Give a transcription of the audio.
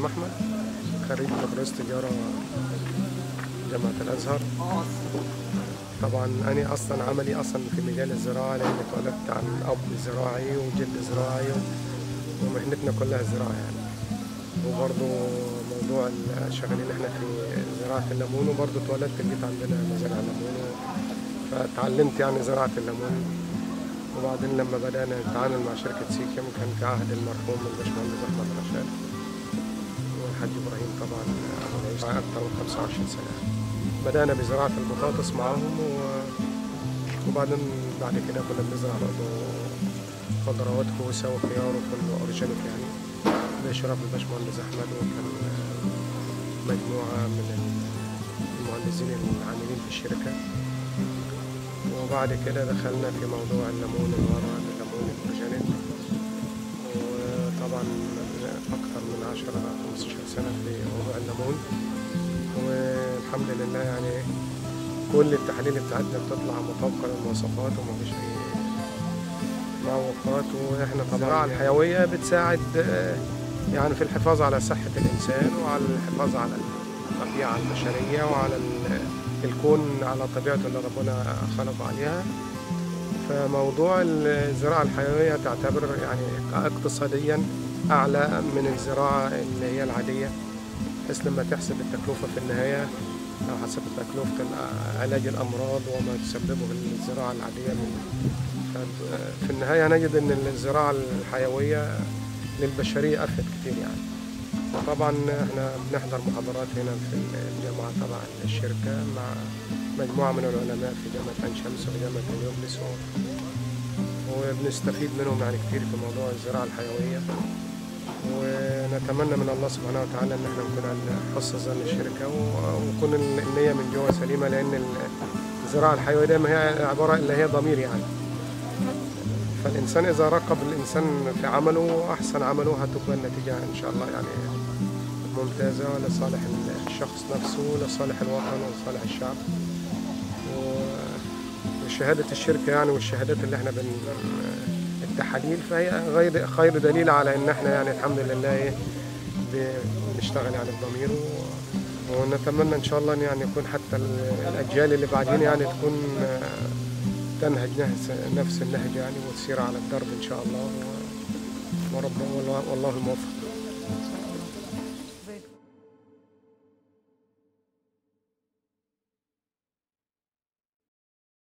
حسام احمد خريج بكالوريوس تجاره جامعه الازهر طبعا انا اصلا عملي اصلا في مجال الزراعه لاني اتولدت عن اب زراعي وجد زراعي ومهنتنا كلها زراعه يعني وبرضه موضوع شغالين احنا في زراعه الليمون وبرضه اتولدت جيت عندنا مزارع ليمون فتعلمت يعني زراعه الليمون وبعدين لما بدأنا نتعامل مع شركة سيكم كان في عهد المرحوم الباشمهندس أحمد رشاد والحاج إبراهيم طبعا أبو العيش أكثر من 25 سنة بدأنا بزراعة البطاطس معاهم و... وبعدين بعد كده كنا بنزرع برضه خضروات كوسة وخيار وكله أورجانيك يعني بإشراف الباشمهندس أحمد وكان مجموعة من المهندسين العاملين في الشركة وبعد كده دخلنا في موضوع الليمون الورق الليمون الأورجانيك وطبعا أكثر من 10 15 سنة في موضوع الليمون والحمد لله يعني كل التحاليل بتاعتنا بتطلع مطابقة للمواصفات ومفيش أي معوقات واحنا طبعا الزراعة الحيوية بتساعد يعني في الحفاظ على صحة الإنسان وعلى الحفاظ على الطبيعة البشرية وعلى الكون على طبيعته اللي ربنا خلقه عليها فموضوع الزراعة الحيوية تعتبر يعني اقتصاديا أعلى من الزراعة اللي هي العادية بحيث لما تحسب التكلفة في النهاية لو حسبت تكلفة علاج الأمراض وما تسببه الزراعة العادية من في النهاية نجد أن الزراعة الحيوية للبشرية أفيد كتير يعني طبعا احنا بنحضر محاضرات هنا في الجامعة تبع الشركة مع مجموعة من العلماء في جامعة عين شمس وجامعة اليوبلس وبنستفيد منهم يعني كتير في موضوع الزراعة الحيوية ونتمنى من الله سبحانه وتعالى ان احنا نكون على حسن ظن الشركة ونكون النية من جوا سليمة لان الزراعة الحيوية دايما هي عبارة اللي هي ضمير يعني فالإنسان إذا راقب الإنسان في عمله أحسن عمله هتبقى النتيجة إن شاء الله يعني ممتازة لصالح الشخص نفسه لصالح الوطن ولصالح الشعب وشهادة الشركة يعني والشهادات اللي احنا بن التحاليل فهي غير خير دليل على ان احنا يعني الحمد لله بنشتغل يعني بضمير ونتمنى ان شاء الله يعني يكون حتى الاجيال اللي بعدين يعني تكون تنهج نفس النهج يعني وتسير على الدرب ان شاء الله ورب والله الموفق